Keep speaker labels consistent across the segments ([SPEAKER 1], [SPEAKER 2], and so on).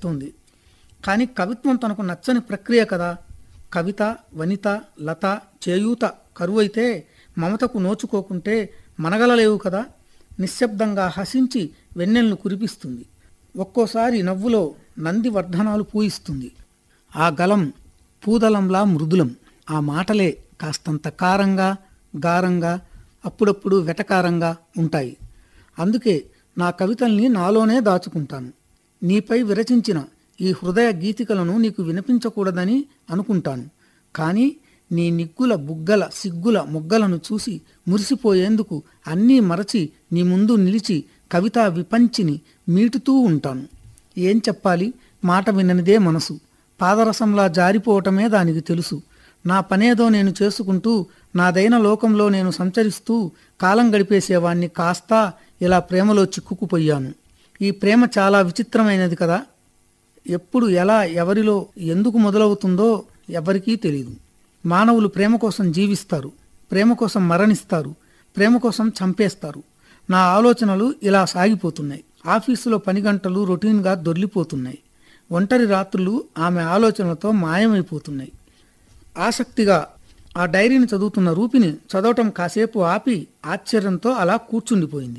[SPEAKER 1] అనిపిస్తోంది కానీ కవిత్వం తనకు నచ్చని ప్రక్రియ కదా కవిత వనిత లత చేయూత కరువైతే మమతకు నోచుకోకుంటే మనగలలేవు కదా నిశ్శబ్దంగా హసించి వెన్నెలను కురిపిస్తుంది ఒక్కోసారి నవ్వులో నంది వర్ధనాలు పూయిస్తుంది ఆ గలం పూదలంలా మృదులం ఆ మాటలే కాస్తంత కారంగా గారంగా అప్పుడప్పుడు వెటకారంగా ఉంటాయి అందుకే నా కవితల్ని నాలోనే దాచుకుంటాను నీపై విరచించిన ఈ హృదయ గీతికలను నీకు వినిపించకూడదని అనుకుంటాను కానీ నీ నిగ్గుల బుగ్గల సిగ్గుల మొగ్గలను చూసి మురిసిపోయేందుకు అన్నీ మరచి నీ ముందు నిలిచి కవితా విపంచిని మీటుతూ ఉంటాను ఏం చెప్పాలి మాట విననిదే మనసు పాదరసంలా జారిపోవటమే దానికి తెలుసు నా పనేదో నేను చేసుకుంటూ నాదైన లోకంలో నేను సంచరిస్తూ కాలం గడిపేసేవాణ్ణి కాస్త ఇలా ప్రేమలో చిక్కుకుపోయాను ఈ ప్రేమ చాలా విచిత్రమైనది కదా ఎప్పుడు ఎలా ఎవరిలో ఎందుకు మొదలవుతుందో ఎవరికీ తెలియదు మానవులు ప్రేమ కోసం జీవిస్తారు ప్రేమ కోసం మరణిస్తారు ప్రేమ కోసం చంపేస్తారు నా ఆలోచనలు ఇలా సాగిపోతున్నాయి ఆఫీసులో పని గంటలు రొటీన్గా దొర్లిపోతున్నాయి ఒంటరి రాత్రులు ఆమె ఆలోచనలతో మాయమైపోతున్నాయి ఆసక్తిగా ఆ డైరీని చదువుతున్న రూపిని చదవటం కాసేపు ఆపి ఆశ్చర్యంతో అలా కూర్చుండిపోయింది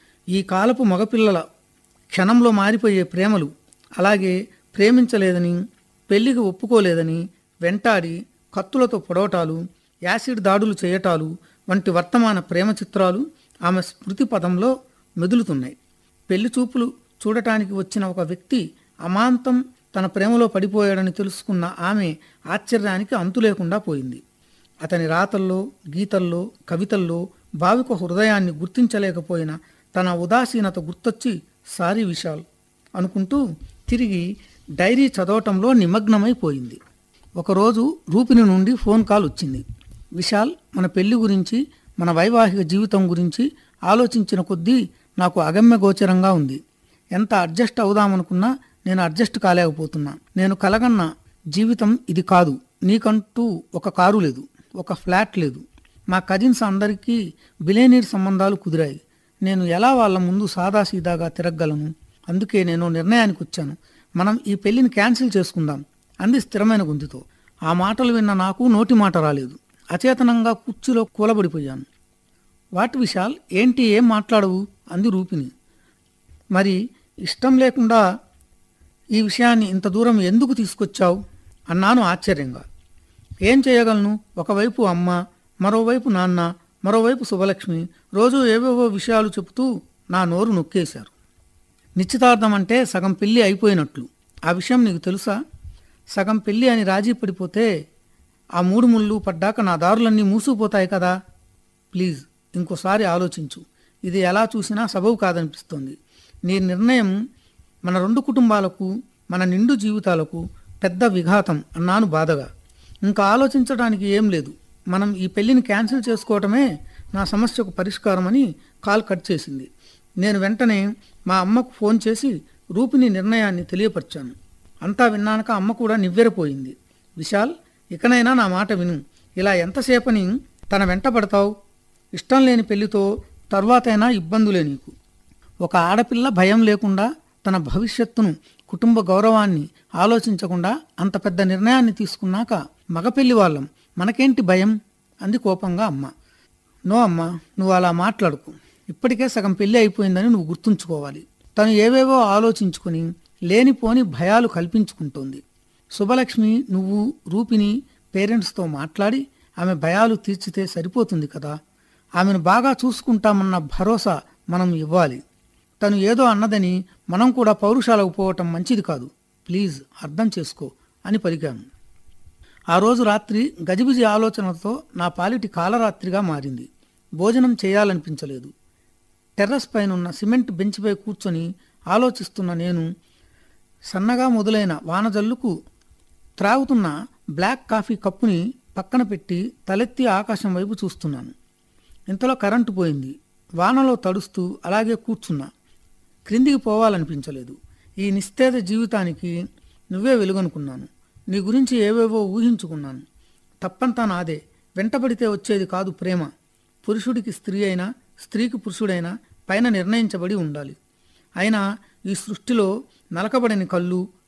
[SPEAKER 1] ఈ కాలపు మగపిల్లల క్షణంలో మారిపోయే ప్రేమలు అలాగే ప్రేమించలేదని పెళ్లికి ఒప్పుకోలేదని వెంటాడి కత్తులతో పొడవటాలు యాసిడ్ దాడులు చేయటాలు వంటి వర్తమాన ప్రేమ చిత్రాలు ఆమె స్మృతి పదంలో మెదులుతున్నాయి పెళ్లి చూపులు చూడటానికి వచ్చిన ఒక వ్యక్తి అమాంతం తన ప్రేమలో పడిపోయాడని తెలుసుకున్న ఆమె ఆశ్చర్యానికి అంతు లేకుండా పోయింది అతని రాతల్లో గీతల్లో కవితల్లో భావిక హృదయాన్ని గుర్తించలేకపోయిన తన ఉదాసీనత గుర్తొచ్చి సారీ విశాల్ అనుకుంటూ తిరిగి డైరీ చదవటంలో నిమగ్నమైపోయింది ఒకరోజు రూపిని నుండి ఫోన్ కాల్ వచ్చింది విశాల్ మన పెళ్లి గురించి మన వైవాహిక జీవితం గురించి ఆలోచించిన కొద్దీ నాకు అగమ్య గోచరంగా ఉంది ఎంత అడ్జస్ట్ అవుదామనుకున్నా నేను అడ్జస్ట్ కాలేకపోతున్నా నేను కలగన్న జీవితం ఇది కాదు నీకంటూ ఒక కారు లేదు ఒక ఫ్లాట్ లేదు మా కజిన్స్ అందరికీ బిలేనీర్ సంబంధాలు కుదిరాయి నేను ఎలా వాళ్ళ ముందు సాదాసీదాగా తిరగలను అందుకే నేను నిర్ణయానికి వచ్చాను మనం ఈ పెళ్లిని క్యాన్సిల్ చేసుకుందాం అంది స్థిరమైన గొంతుతో ఆ మాటలు విన్న నాకు నోటి మాట రాలేదు అచేతనంగా కుర్చీలో కూలబడిపోయాను వాట్ విశాల్ ఏంటి ఏం మాట్లాడవు అంది రూపిని మరి ఇష్టం లేకుండా ఈ విషయాన్ని ఇంత దూరం ఎందుకు తీసుకొచ్చావు అన్నాను ఆశ్చర్యంగా ఏం చేయగలను ఒకవైపు అమ్మ మరోవైపు నాన్న మరోవైపు శుభలక్ష్మి రోజు ఏవేవో విషయాలు చెబుతూ నా నోరు నొక్కేశారు నిశ్చితార్థం అంటే సగం పెళ్ళి అయిపోయినట్లు ఆ విషయం నీకు తెలుసా సగం పెళ్ళి అని రాజీ పడిపోతే ఆ మూడు ముళ్ళు పడ్డాక నా దారులన్నీ మూసుకుపోతాయి కదా ప్లీజ్ ఇంకోసారి ఆలోచించు ఇది ఎలా చూసినా సబవు కాదనిపిస్తోంది నీ నిర్ణయం మన రెండు కుటుంబాలకు మన నిండు జీవితాలకు పెద్ద విఘాతం అన్నాను బాధగా ఇంకా ఆలోచించడానికి ఏం లేదు మనం ఈ పెళ్లిని క్యాన్సిల్ చేసుకోవటమే నా సమస్యకు పరిష్కారం అని కాల్ కట్ చేసింది నేను వెంటనే మా అమ్మకు ఫోన్ చేసి రూపిని నిర్ణయాన్ని తెలియపరిచాను అంతా విన్నాక అమ్మ కూడా నివ్వెరపోయింది విశాల్ ఇకనైనా నా మాట విను ఇలా ఎంతసేపని తన వెంట పడతావు ఇష్టం లేని పెళ్లితో తర్వాతైనా ఇబ్బందులే నీకు ఒక ఆడపిల్ల భయం లేకుండా తన భవిష్యత్తును కుటుంబ గౌరవాన్ని ఆలోచించకుండా అంత పెద్ద నిర్ణయాన్ని తీసుకున్నాక మగపెళ్లి వాళ్ళం మనకేంటి భయం అంది కోపంగా అమ్మ నో అమ్మ నువ్వు అలా మాట్లాడుకు ఇప్పటికే సగం పెళ్లి అయిపోయిందని నువ్వు గుర్తుంచుకోవాలి తను ఏవేవో ఆలోచించుకుని లేనిపోని భయాలు కల్పించుకుంటోంది శుభలక్ష్మి నువ్వు రూపిని పేరెంట్స్తో మాట్లాడి ఆమె భయాలు తీర్చితే సరిపోతుంది కదా ఆమెను బాగా చూసుకుంటామన్న భరోసా మనం ఇవ్వాలి తను ఏదో అన్నదని మనం కూడా పౌరుషాలకు పోవటం మంచిది కాదు ప్లీజ్ అర్థం చేసుకో అని పలికాను ఆ రోజు రాత్రి గజిబిజి ఆలోచనలతో నా పాలిటి కాలరాత్రిగా మారింది భోజనం చేయాలనిపించలేదు టెర్రస్ పైనున్న సిమెంట్ బెంచ్పై కూర్చొని ఆలోచిస్తున్న నేను సన్నగా మొదలైన వానజల్లుకు త్రాగుతున్న బ్లాక్ కాఫీ కప్పుని పక్కన పెట్టి తలెత్తి ఆకాశం వైపు చూస్తున్నాను ఇంతలో కరెంటు పోయింది వానలో తడుస్తూ అలాగే కూర్చున్నా క్రిందికి పోవాలనిపించలేదు ఈ నిస్తేజ జీవితానికి నువ్వే వెలుగనుకున్నాను నీ గురించి ఏవేవో ఊహించుకున్నాను తప్పంతా నాదే వెంటబడితే వచ్చేది కాదు ప్రేమ పురుషుడికి స్త్రీ అయినా స్త్రీకి పురుషుడైనా పైన నిర్ణయించబడి ఉండాలి అయినా ఈ సృష్టిలో నలకబడని కళ్ళు